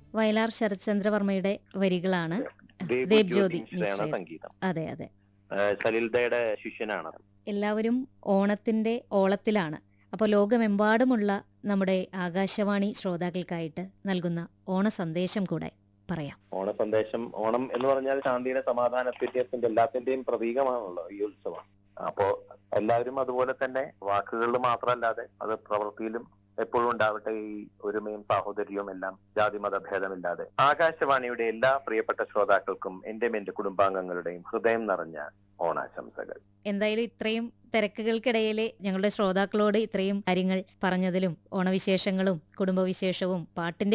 വയലാർ ശരത്ചന്ദ്രവർമ്മയുടെ വരികളാണ് ദേബ് ദേബ് ജ്യോതി ജ്യോതി മിശ്രയാണ് മിശ്രയുടെ. സംഗീതം അതെ അതെ ആ, സലിൽദയുടെ ശിഷ്യനാണ് എല്ലാവരും ഓണത്തിന്റെ ഓളത്തിലാണ് അപ്പോൾ ലോകമെമ്പാടുമുള്ള നമ്മുടെ ആകാശവാണി ശ്രോതാക്കൾക്കായിട്ട് നൽകുന്ന ഓണ സന്ദേശം കൂടെ പറയാം ഓണ സന്ദേശം ഓണം എന്ന് പറഞ്ഞാൽ ശാന്തിയുടെ സമാധാനത്തിന്റെയും എല്ലാത്തിന്റെയും പ്രതീകമാണല്ലോ ഈ ഉത്സവം അപ്പോ എല്ലാവരും അതുപോലെ തന്നെ വാക്കുകളിൽ മാത്രമല്ലാതെ അത് പ്രവൃത്തിയിലും എപ്പോഴും ഉണ്ടാവട്ടെ ഈ ഒരുമയും സാഹോദര്യവും എല്ലാം ജാതി മത ഭേദമില്ലാതെ ആകാശവാണിയുടെ എല്ലാ പ്രിയപ്പെട്ട ശ്രോതാക്കൾക്കും എന്റെയും എന്റെ കുടുംബാംഗങ്ങളുടെയും ഹൃദയം നിറഞ്ഞ ഓണാശംസകൾ എന്തായാലും ഇത്രയും തിരക്കുകൾക്കിടയിൽ ഞങ്ങളുടെ ശ്രോതാക്കളോട് ഇത്രയും കാര്യങ്ങൾ പറഞ്ഞതിലും ഓണവിശേഷങ്ങളും കുടുംബവിശേഷവും പാട്ടിന്റെ